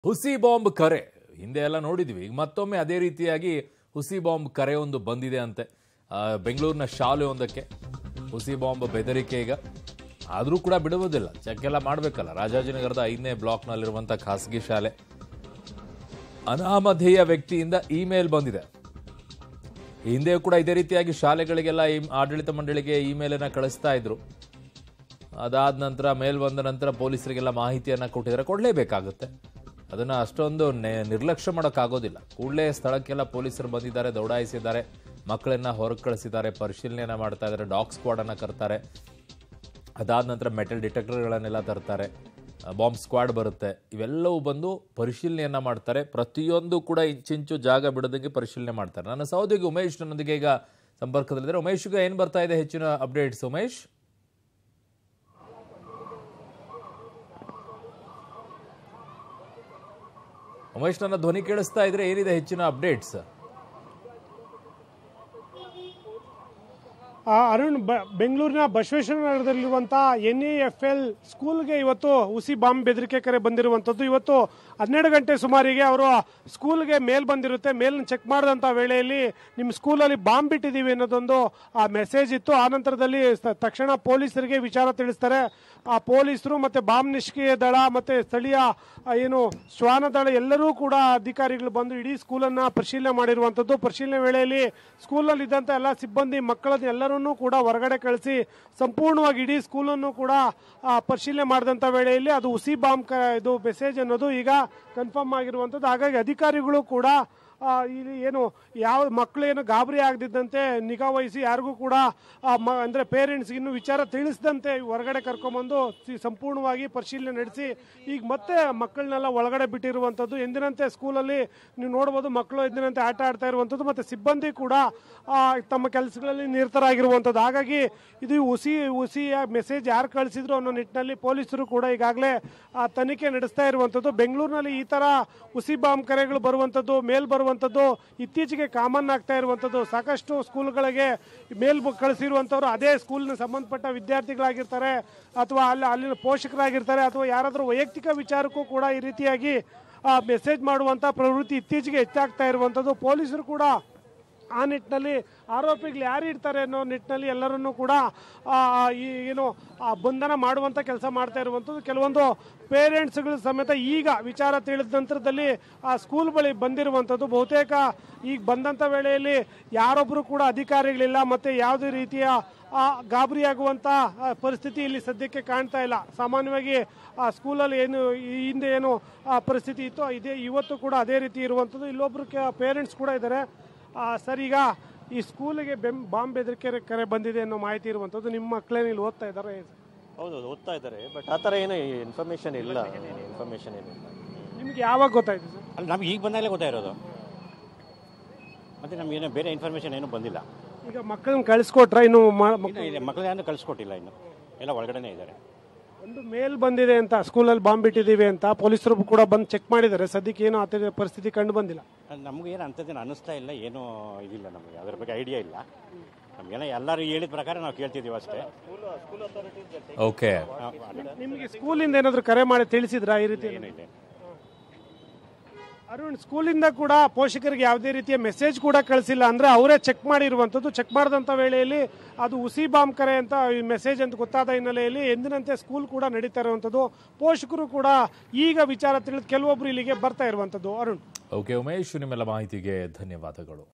ಹುಸಿ ಬಾಂಬ್ ಕರೆ ಹಿಂದೆ ಎಲ್ಲ ನೋಡಿದ್ವಿ ಈಗ ಮತ್ತೊಮ್ಮೆ ಅದೇ ರೀತಿಯಾಗಿ ಹುಸಿ ಬಾಂಬ್ ಕರೆ ಒಂದು ಬಂದಿದೆ ಅಂತೆ ಆ, ಬೆಂಗಳೂರಿನ ಶಾಲೆ ಒಂದಕ್ಕೆ ಹುಸಿ ಬಾಂಬ್ ಬೆದರಿಕೆ ಈಗ ಆದರೂ ಕೂಡ ಬಿಡುವುದಿಲ್ಲ ಚೆಕ್ ಎಲ್ಲ ಮಾಡಬೇಕಲ್ಲ ರಾಜಾಜಿನಗರದ ಐದನೇ ಬ್ಲಾಕ್ನಲ್ಲಿರುವಂಥ ಖಾಸಗಿ ಶಾಲೆ ಅನಾಮಧೇಯ ವ್ಯಕ್ತಿಯಿಂದ ಇಮೇಲ್ ಬಂದಿದೆ ಈ ಹಿಂದೆಯೂ ಕೂಡ ಇದೇ ರೀತಿಯಾಗಿ ಶಾಲೆಗಳಿಗೆಲ್ಲ ಈ ಆಡಳಿತ ಮಂಡಳಿಗೆ ಇಮೇಲನ್ನು ಕಳಿಸ್ತಾ ಇದ್ರು ಅದಾದ ನಂತರ ಮೇಲ್ ಬಂದ ನಂತರ ಪೊಲೀಸರಿಗೆಲ್ಲ ಮಾಹಿತಿಯನ್ನು ಕೊಟ್ಟಿದ್ದಾರೆ ಕೊಡಲೇಬೇಕಾಗುತ್ತೆ ಅದನ್ನು ಅಷ್ಟೊಂದು ನೆ- ನಿರ್ಲಕ್ಷ್ಯ ಮಾಡೋಕ್ಕಾಗೋದಿಲ್ಲ ಕೂಡಲೇ ಸ್ಥಳಕ್ಕೆಲ್ಲ ಪೊಲೀಸರು ಬಂದಿದ್ದಾರೆ ದೌಡಾಯಿಸಿದ್ದಾರೆ ಮಕ್ಕಳನ್ನ ಹೊರಗೆ ಕಳಿಸಿದ್ದಾರೆ ಪರಿಶೀಲನೆಯನ್ನು ಮಾಡ್ತಾ ಇದ್ದಾರೆ ಡಾಗ್ ಸ್ಕ್ವಾಡನ್ನು ಕರ್ತಾರೆ ಅದಾದ ನಂತರ ಮೆಟಲ್ ಡಿಟೆಕ್ಟರ್ಗಳನ್ನೆಲ್ಲ ತರ್ತಾರೆ ಬಾಂಬ್ ಸ್ಕ್ವಾಡ್ ಬರುತ್ತೆ ಇವೆಲ್ಲವೂ ಬಂದು ಪರಿಶೀಲನೆಯನ್ನ ಮಾಡ್ತಾರೆ ಪ್ರತಿಯೊಂದು ಕೂಡ ಇಂಚಿಂಚು ಜಾಗ ಬಿಡದಂಗೆ ಪರಿಶೀಲನೆ ಮಾಡ್ತಾರೆ ನನ್ನ ಸಹೋದ್ಯೋಗಿ ಉಮೇಶ್ ನನ್ನೊಂದಿಗೆ ಈಗ ಸಂಪರ್ಕದಲ್ಲಿದ್ದಾರೆ ಉಮೇಶ್ಗೆ ಏನು ಬರ್ತಾ ಇದೆ ಹೆಚ್ಚಿನ ಅಪ್ಡೇಟ್ಸ್ ಉಮೇಶ್ ಉಮೇಶ್ ನನ್ನ ಧ್ವನಿ ಕೇಳಿಸ್ತಾ ಇದ್ರೆ ಏನಿದೆ ಹೆಚ್ಚಿನ ಅಪ್ಡೇಟ್ಸ್ ಆ, ಅರುಣ್ ಬ ಬೆಂಗಳೂರಿನ ಬಸವೇಶ್ವರ ನಗರದಲ್ಲಿರುವಂಥ ಎನ್ ಇ ಎಫ್ ಎಲ್ ಸ್ಕೂಲ್ಗೆ ಇವತ್ತು ಹುಸಿ ಬಾಂಬ್ ಬೆದರಿಕೆ ಕರೆ ಬಂದಿರುವಂಥದ್ದು ಇವತ್ತು ಹನ್ನೆರಡು ಗಂಟೆ ಸುಮಾರಿಗೆ ಅವರು ಸ್ಕೂಲ್ಗೆ ಮೇಲ್ ಬಂದಿರುತ್ತೆ ಮೇಲ್ನ ಚೆಕ್ ಮಾಡಿದಂಥ ವೇಳೆಯಲ್ಲಿ ನಿಮ್ಮ ಸ್ಕೂಲಲ್ಲಿ ಬಾಂಬ್ ಬಿಟ್ಟಿದ್ದೀವಿ ಅನ್ನೋದೊಂದು ಆ ಮೆಸೇಜ್ ಇತ್ತು ಆ ನಂತರದಲ್ಲಿ ಸ- ತಕ್ಷಣ ಪೊಲೀಸರಿಗೆ ವಿಚಾರ ತಿಳಿಸ್ತಾರೆ ಆ ಪೊಲೀಸರು ಮತ್ತು ಬಾಂಬ್ ನಿಷ್ಕ್ರಿಯ ದಳ ಮತ್ತು ಸ್ಥಳೀಯ ಆ, ಏನು ಶ್ವಾನ ದಳ ಎಲ್ಲರೂ ಕೂಡ ಅಧಿಕಾರಿಗಳು ಬಂದು ಇಡೀ ಸ್ಕೂಲನ್ನು ಪರಿಶೀಲನೆ ಮಾಡಿರುವಂಥದ್ದು ಪರಿಶೀಲನೆ ವೇಳೆಯಲ್ಲಿ ಸ್ಕೂಲಲ್ಲಿ ಇದ್ದಂಥ ಎಲ್ಲ ಸಿಬ್ಬಂದಿ ಮಕ್ಕಳನ್ನ ಎಲ್ಲರನ್ನೂ ಕೂಡ ಹೊರಗಡೆ ಕಳಿಸಿ ಸಂಪೂರ್ಣವಾಗಿ ಇಡೀ ಸ್ಕೂಲನ್ನು ಕೂಡ ಆ, ಪರಿಶೀಲನೆ ಮಾಡಿದಂಥ ವೇಳೆಯಲ್ಲಿ ಅದು ಹುಸಿ ಬಾಂಬ್ ಕ ಇದು ಮೆಸೇಜ್ ಅನ್ನೋದು ಈಗ ಕನ್ಫರ್ಮ್ ಆಗಿರುವಂಥದ್ದು ಹಾಗಾಗಿ ಅಧಿಕಾರಿಗಳು ಕೂಡ ಆ, ಇಲ್ಲಿ ಏನು ಯಾವ ಮಕ್ಕಳು ಏನು ಗಾಬರಿ ಆಗದಿದ್ದಂತೆ ನಿಗಾ ವಹಿಸಿ ಯಾರಿಗೂ ಕೂಡ ಆ, ಮ ಅಂದರೆ ಪೇರೆಂಟ್ಸ್ ಇನ್ನು ವಿಚಾರ ತಿಳಿಸದಂತೆ ಹೊರಗಡೆ ಕರ್ಕೊಂಬಂದು ಸಿ- ಸಂಪೂರ್ಣವಾಗಿ ಪರಿಶೀಲನೆ ನಡೆಸಿ ಈಗ ಮತ್ತೆ ಮಕ್ಕಳನ್ನೆಲ್ಲ ಒಳಗಡೆ ಬಿಟ್ಟಿರುವಂಥದ್ದು ಎಂದಿನಂತೆ ಸ್ಕೂಲಲ್ಲಿ ನೀವು ನೋಡ್ಬೋದು ಮಕ್ಕಳು ಎಂದಿನಂತೆ ಆಟ ಆಡ್ತಾ ಇರುವಂಥದ್ದು ಮತ್ತು ಸಿಬ್ಬಂದಿ ಕೂಡ ಆ, ತಮ್ಮ ಕೆಲಸಗಳಲ್ಲಿ ನಿರತರಾಗಿರುವಂಥದ್ದು ಹಾಗಾಗಿ ಇದು ಹುಸಿ ಹುಸಿಯ ಮೆಸೇಜ್ ಯಾರು ಕಳಿಸಿದ್ರು ಅನ್ನೋ ನಿಟ್ಟಿನಲ್ಲಿ ಪೊಲೀಸರು ಕೂಡ ಈಗಾಗಲೇ ಆ, ತನಿಖೆ ನಡೆಸ್ತಾ ಇರುವಂಥದ್ದು ಬೆಂಗಳೂರಿನಲ್ಲಿ ಈ ಥರ ಹುಸಿ ಬಾಂಬ್ ಕರೆಗಳು ಬರುವಂಥದ್ದು ಮೇಲ್ ಬರುವಂಥದ್ದು ಇತ್ತೀಚೆಗೆ ಕಾಮನ್ ಆಗ್ತಾ ಇರುವಂಥದ್ದು ಸಾಕಷ್ಟು ಸ್ಕೂಲ್ಗಳಿಗೆ ಮೇಲ್ ಬ- ಕಳಿಸಿರುವಂಥವ್ರು ಅದೇ ಸ್ಕೂಲ್ನ ಸಂಬಂಧಪಟ್ಟ ವಿದ್ಯಾರ್ಥಿಗಳಾಗಿರ್ತಾರೆ ಅಥವಾ ಅಲ್ಲಿ ಅಲ್ಲಿನ ಪೋಷಕರಾಗಿರ್ತಾರೆ ಅಥವಾ ಯಾರಾದರೂ ವೈಯಕ್ತಿಕ ವಿಚಾರಕ್ಕೂ ಕೂಡ ಈ ರೀತಿಯಾಗಿ ಮೆಸೇಜ್ ಮಾಡುವಂಥ ಪ್ರವೃತ್ತಿ ಇತ್ತೀಚೆಗೆ ಹೆಚ್ಚಾಗ್ತಾ ಇರುವಂಥದ್ದು ಪೊಲೀಸರು ಕೂಡ ಆ ನಿಟ್ಟಿನಲ್ಲಿ ಆರೋಪಿಗಳು ಯಾರು ಇರ್ತಾರೆ ಅನ್ನೋ ನಿಟ್ಟಿನಲ್ಲಿ ಎಲ್ಲರನ್ನೂ ಕೂಡ ಆ, ಈ ಏನು ಆ, ಬಂಧನ ಮಾಡುವಂಥ ಕೆಲಸ ಮಾಡ್ತಾ ಇರುವಂಥದ್ದು ಕೆಲವೊಂದು ಪೇರೆಂಟ್ಸ್ಗಳ ಸಮೇತ ಈಗ ವಿಚಾರ ತಿಳಿದ ನಂತರದಲ್ಲಿ ಆ ಸ್ಕೂಲ್ ಬಳಿ ಬಂದಿರುವಂಥದ್ದು ಬಹುತೇಕ ಈಗ ಬಂದಂಥ ವೇಳೆಯಲ್ಲಿ ಯಾರೊಬ್ಬರು ಕೂಡ ಅಧಿಕಾರಿಗಳಿಲ್ಲ ಮತ್ತು ಯಾವುದೇ ರೀತಿಯ ಆ, ಗಾಬರಿಯಾಗುವಂಥ ಆ, ಪರಿಸ್ಥಿತಿ ಇಲ್ಲಿ ಸದ್ಯಕ್ಕೆ ಕಾಣ್ತಾ ಇಲ್ಲ ಸಾಮಾನ್ಯವಾಗಿ ಆ ಸ್ಕೂಲಲ್ಲಿ ಏನು ಈ ಹಿಂದೆ ಏನು ಆ, ಪರಿಸ್ಥಿತಿ ಇತ್ತು ಇದೇ ಇವತ್ತು ಕೂಡ ಅದೇ ರೀತಿ ಇರುವಂಥದ್ದು ಇಲ್ಲೊಬ್ರು ಪೇರೆಂಟ್ಸ್ ಕೂಡ ಇದ್ದಾರೆ ಆ, ಸರ್ ಈಗ ಈ ಸ್ಕೂಲಿಗೆ ಬೆಂ ಬಾಂಬ್ ಬೆದರಿಕೆ ಕರೆ ಬಂದಿದೆ ಅನ್ನೋ ಮಾಹಿತಿ ಇರುವಂಥದ್ದು ನಿಮ್ಮ ಮಕ್ಕಳೇನು ಇಲ್ಲಿ ಓದ್ತಾ ಇದ್ದಾರೆ ಹೌದು ಓದ್ತಾ ಇದ್ದಾರೆ ಬಟ್ ಆ ಥರ ಏನು ಇನ್ಫಾರ್ಮೇಷನ್ ಇಲ್ಲ ಇನ್ಫಾರ್ಮೇಷನ್ ಏನಿಲ್ಲ ನಿಮ್ಗೆ ಯಾವಾಗ ಗೊತ್ತಾಯ್ತು ಸರ್ ಅಲ್ಲಿ ನಮ್ಗೆ ಈಗ ಬಂದಾಗಲೇ ಗೊತ್ತಾಗಿರೋದು ಮತ್ತು ನಮಗೇನು ಬೇರೆ ಇನ್ಫಾರ್ಮೇಷನ್ ಏನೂ ಬಂದಿಲ್ಲ ಈಗ ಮಕ್ಕಳನ್ನ ಕಳಿಸ್ಕೊಟ್ರ ಇನ್ನು ಮ- ಮಕ್- ಇನ್ನು ಇದೆ ಮಕ್ಕಳು ಯಾರು ಕಳಿಸ್ಕೊಟ್ಟಿಲ್ಲ ಇನ್ನು ಎಲ್ಲ ಒಳಗಡೆನೇ ಇದ್ದಾರೆ ಒಂದು ಮೇಲ್ ಬಂದಿದೆ ಅಂತ ಸ್ಕೂಲಲ್ಲಿ ಬಾಂಬ್ ಬಿಟ್ಟಿದ್ದೀವಿ ಅಂತ ಪೊಲೀಸರು ಕೂಡ ಬಂದು ಚೆಕ್ ಮಾಡಿದ್ದಾರೆ ಸದ್ಯಕ್ಕೆ ಏನು ಆ ಥರ ಪರಿಸ್ಥಿತಿ ಕಂಡು ಬಂದಿಲ್ಲ ನಮಗೇನು ಅಂಥದ್ದೇನು ಅನ್ನಿಸ್ತಾ ಇಲ್ಲ ಏನೂ ಇದಿಲ್ಲ ನಮಗೆ ಅದ್ರ ಬಗ್ಗೆ ಐಡಿಯಾ ಇಲ್ಲ ನಮಗೆಲ್ಲ ಎಲ್ಲರೂ ಹೇಳಿದ ಪ್ರಕಾರ ನಾವು ಕೇಳ್ತಿದ್ದೀವಿ ಅಷ್ಟೇ ಓಕೆ ನಾವು ಅದೇ- ನಿಮಗೆ ಸ್ಕೂಲಿಂದ ಏನಾದರೂ ಕರೆ ಮಾಡಿ ತಿಳಿಸಿದ್ರಾ ಈ ರೀತಿ ಏನೂ ಇದೆ ಅರುಣ್ ಸ್ಕೂಲಿಂದ ಕೂಡ ಪೋಷಕರಿಗೆ ಯಾವುದೇ ರೀತಿಯ ಮೆಸೇಜ್ ಕೂಡ ಕಳಿಸಿಲ್ಲ ಅಂದ್ರೆ ಅವರೇ ಚೆಕ್ ಮಾಡಿರುವಂಥದ್ದು ಚೆಕ್ ಮಾಡಿದಂಥ ವೇಳೆಯಲ್ಲಿ ಅದು ಹುಸಿ ಬಾಂಬ್ ಕರೆ ಅಂತ ಈ ಮೆಸೇಜ್ ಅಂತ ಗೊತ್ತಾದ ಹಿನ್ನೆಲೆಯಲ್ಲಿ ಎಂದಿನಂತೆ ಸ್ಕೂಲ್ ಕೂಡ ನಡೀತಾ ಇರುವಂಥದ್ದು ಪೋಷಕರು ಕೂಡ ಈಗ ವಿಚಾರ ತಿಳಿದು ಕೆಲವೊಬ್ರು ಇಲ್ಲಿಗೆ ಬರ್ತಾ ಇರುವಂಥದ್ದು ಅರುಣ್ ಓಕೆ ಉಮೇಶ್ ನಿಮ್ಮೆಲ್ಲ ಮಾಹಿತಿಗೆ ಧನ್ಯವಾದಗಳು